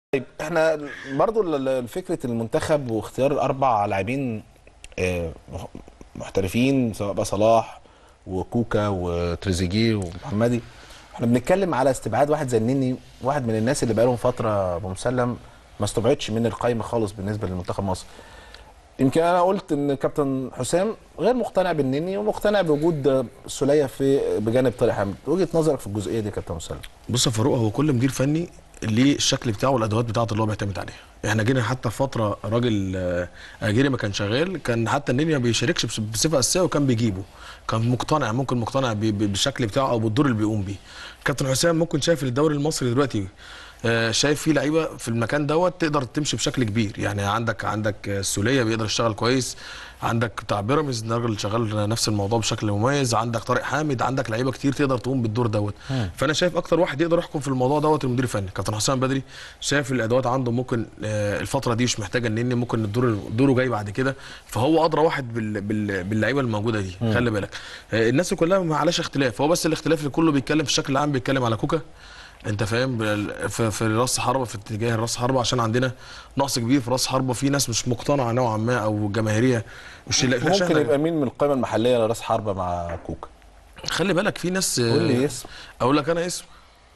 طيب احنا برضو ال- ال- فكره المنتخب واختيار الاربع لاعبين آه، مح- محترفين سواء بقى صلاح وكوكا وتريزيجيه ومحمدي احنا بنتكلم على استبعاد واحد زي النني واحد من الناس اللي بقالهم فتره ابو مسلم ما استبعدش من القائمه خالص بالنسبه لمنتخب مصر يمكن انا قلت ان كابتن حسام غير مقتنع بالنني ومقتنع بوجود السوليه في بجانب طارق حامد وجهه نظرك في الجزئيه دي يا كابتن مسلم بص يا فاروق هو كل مدير فني ليه الشكل بتاعه والادوات بتاعته اللي هو بيعتمد عليها احنا جينا حتى في فتره راجل آه، اجيري ما كان شغال كان حتى النني ما بيشاركش بس- بصفه اساسيه وكان بيجيبه كان مقتنع ممكن مقتنع ب- ب- بالشكل بتاعه او بالدور اللي بيقوم بيه كابتن حسام ممكن شايف الدوري المصري دلوقتي آه، شايف فيه لعيبه في المكان دوت تقدر تمشي بشكل كبير يعني عندك عندك آه، السوليه بيقدر يشتغل كويس عندك بتاع بيراميدز الراجل شغال نفس الموضوع بشكل مميز عندك طارق حامد عندك لعيبه كتير تقدر تقوم بالدور دوت فانا شايف اكتر واحد يقدر يحكم في الموضوع دوت المدير الفني كابتن حسام بدري شايف الادوات عنده ممكن آه، الفتره دي مش محتاجه ان ممكن الدور دوره جاي بعد كده فهو ادرى واحد بال- بال- باللعيبه الموجوده دي خلي بالك آه، الناس كلها ما عليهاش اختلاف هو بس الاختلاف اللي كله بيتكلم في الشكل العام بيتكلم على كوكا انت فاهم بال- في, في راس حربه في اتجاه راس حربه عشان عندنا نقص كبير في راس حربه في ناس مش مقتنعه نوعا ما او جماهيريه مش لا- لا ممكن شايفة- يبقى مين من القائمه المحليه لراس حربه مع كوكا خلي بالك في ناس قول لي اسم اقول لك انا اسم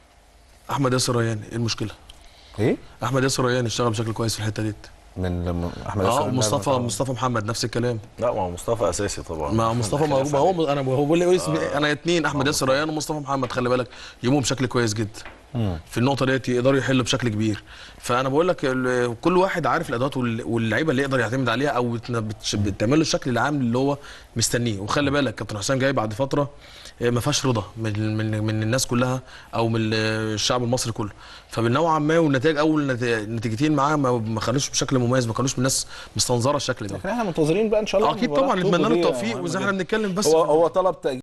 احمد ياسر ريان ايه المشكله ايه احمد ياسر ريان اشتغل بشكل كويس في الحته ديت من لما احمد اه ياسر مصطفى اللاعب. مصطفى محمد نفس الكلام لا ما هو مصطفى اساسي طبعا ما مصطفى ما ما هو انا هو بيقول لي اسمي انا اتنين احمد ياسر ريان ومصطفى محمد خلي بالك يقوموا بشكل كويس جدا في النقطه ديت يقدروا يحلوا بشكل كبير فانا بقول لك ال- كل واحد عارف الادوات وال- واللعيبه اللي يقدر يعتمد عليها او بت- بتش- بتعمل له الشكل العام اللي هو مستنيه وخلي بالك كابتن حسام جاي بعد فتره آه، ما فيهاش رضا من من من الناس كلها او من ال- الشعب المصري كله فبالنوعا ما والنتائج اول نت- نتيجتين معاه ما ما كانوش بشكل مميز ما كانوش من الناس مستنظره الشكل ده لكن احنا منتظرين بقى ان شاء الله اكيد المباراة طبعا توجو نتمنى له دي التوفيق مهمة واذا جدا. احنا بنتكلم بس هو هو طلب تأجيل